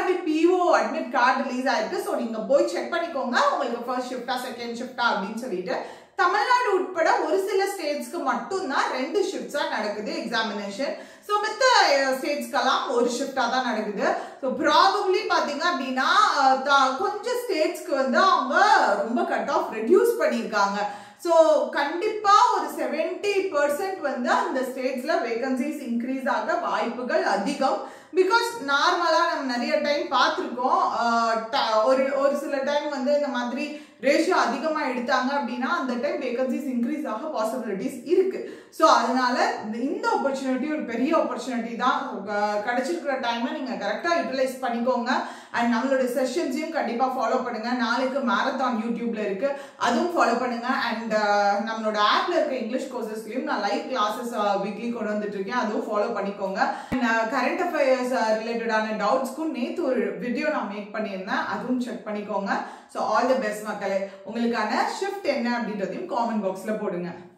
RRB PO admit card release ஆயிருக்கு so நீங்க போய் செக் பண்ணிக்கோங்க உங்களுக்கு ஃபர்ஸ்ட் ஷிஃப்டா செகண்ட் ஷிஃப்டா அப்படின்னு சொல்லிட்டு தமிழ்நாடு உட்பட ஒரு சில ஸ்டேட்ஸ்க்கு மட்டும்தான் ரெண்டு ஷிஃப்ட்ஸா நடக்குது எக்ஸாமினேஷன் ஸோ மித்த ஸ்டேட்ஸ்க்கெல்லாம் ஒரு ஷிஃப்டாக தான் நடக்குது ஸோ ப்ராபப்ளி பார்த்தீங்க அப்படின்னா அஹ், த- கொஞ்சம் ஸ்டேட்ஸ்க்கு வந்து அவங்க ரொம்ப கட் ஆஃப் ரெடியூஸ் பண்ணியிருக்காங்க ஸோ கண்டிப்பாக ஒரு செவன்டி பர்சன்ட் வந்து அந்த ஸ்டேட்ஸில் வேகன்சிஸ் இன்க்ரீஸ் ஆக வாய்ப்புகள் அதிகம் பிகாஸ் நார்மலாக நம்ம நிறைய டைம் பார்த்துருக்கோம் ஒரு ஒரு சில டைம் வந்து இந்த மாதிரி ரேஷியோ அதிகமாக எடுத்தாங்க அப்படின்னா அந்த டைம் வேகன்சிஸ் இன்க்ரீஸ் ஆக பாசிபிலிட்டிஸ் இருக்கு ஸோ அதனால இந்த- இந்த ஆப்பர்ச்சுனிட்டி ஒரு பெரிய ஆப்பர்ச்சுனிட்டி தான் அஹ் கிடைச்சிருக்கிற டைமை நீங்கள் கரெக்டாக யூட்டிலைஸ் பண்ணிக்கோங்க அண்ட் நம்மளோட செஷன்ஸையும் கண்டிப்பாக ஃபாலோ பண்ணுங்க நாளைக்கு மேரத்தான் யூடியூப்ல இருக்கு அதுவும் ஃபாலோ பண்ணுங்க அண்ட் நம்மளோட ஆப்ல இருக்க இங்கிலீஷ் கோர்சஸ்லயும் நான் லைவ் கிளாஸஸ் வீக்லி கொண்டு வந்துட்டு இருக்கேன் அதுவும் ஃபாலோ பண்ணிக்கோங்க கரண்ட் அஃபேர்ஸ் ரிலேட்டடான டவுட்ஸ்க்கும் நேற்று ஒரு வீடியோ நான் மேக் பண்ணியிருந்தேன் அதுவும் செக் பண்ணிக்கோங்க ஸோ ஆல் தி பெஸ்ட் மக்களே உங்களுக்கான ஷிஃப்ட் என்ன அப்படின்றதையும் காமெண்ட் பாக்ஸ்ல போடுங்க